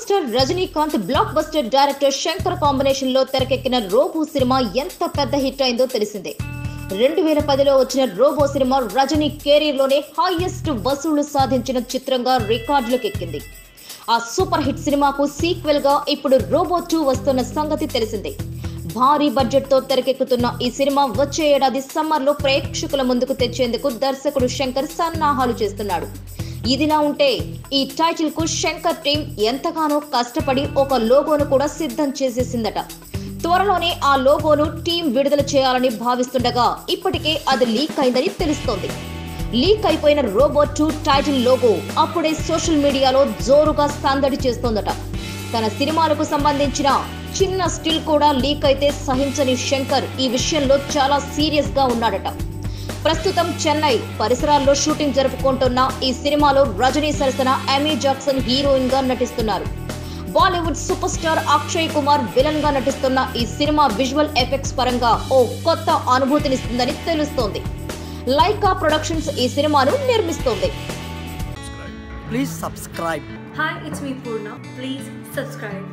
Star Rajinikanth blockbuster director Shankar combination లో తెరకెక్కిన robo cinema ఎంత పెద్ద హిట్ అయిందో తెలిసిందే రెండు వేల పదిలో వచ్చిన రోబో సినిమా రజనీ కెరీర్ లోనే హైయెస్ట్ వసూళ్లు సాధించిన చిత్రంగా రికార్డులకు ఎక్కింది ఆ సూపర్ హిట్ సినిమాకు సీక్వెల్ గా ఇప్పుడు రోబో టూ వస్తున్న సంగతి తెలిసిందే భారీ బడ్జెట్ తో తెరకెక్కుతున్న ఈ సినిమా వచ్చే ఏడాది సమ్మర్ లో ప్రేక్షకుల ముందుకు తెచ్చేందుకు దర్శకుడు శంకర్ సన్నాహాలు చేస్తున్నాడు ఇదిలా ఉంటే ఈ టైటిల్ కు శంకర్ టీం ఎంతగానో కష్టపడి ఒక లోగోను కూడా సిద్ధం చేసేసిందట త్వరలోనే ఆ లోగోను టీం విడుదల చేయాలని భావిస్తుండగా ఇప్పటికే అది లీక్ అయిందని తెలుస్తోంది లీక్ అయిపోయిన రోబో టూ టైటిల్ లోగో అప్పుడే సోషల్ మీడియాలో జోరుగా సందడి చేస్తోందట తన సినిమాలకు సంబంధించిన చిన్న స్టిల్ కూడా లీక్ అయితే సహించని శంకర్ ఈ విషయంలో చాలా సీరియస్ గా ఉన్నాడట ప్రస్తుతం చెన్నై పరిసరాల్లో షూటింగ్ జరుపుకుంటున్న ఈ సినిమాలో రజనీ సరసన అమీ జాక్సన్ హీరోయిన్ గా నటిస్తున్నారు Bollywood superstar Akshay Kumar villain గా నటిస్తున్న ఈ సినిమా విజువల్ ఎఫెక్ట్స్ పరంగా ఓ కొత్త అనుభూతినిస్తుందని తెలుస్తోంది లైకా ప్రొడక్షన్స్ ఈ సినిమాను నిర్మిస్తోంది Please subscribe. Hi, it's me Purna. Please subscribe.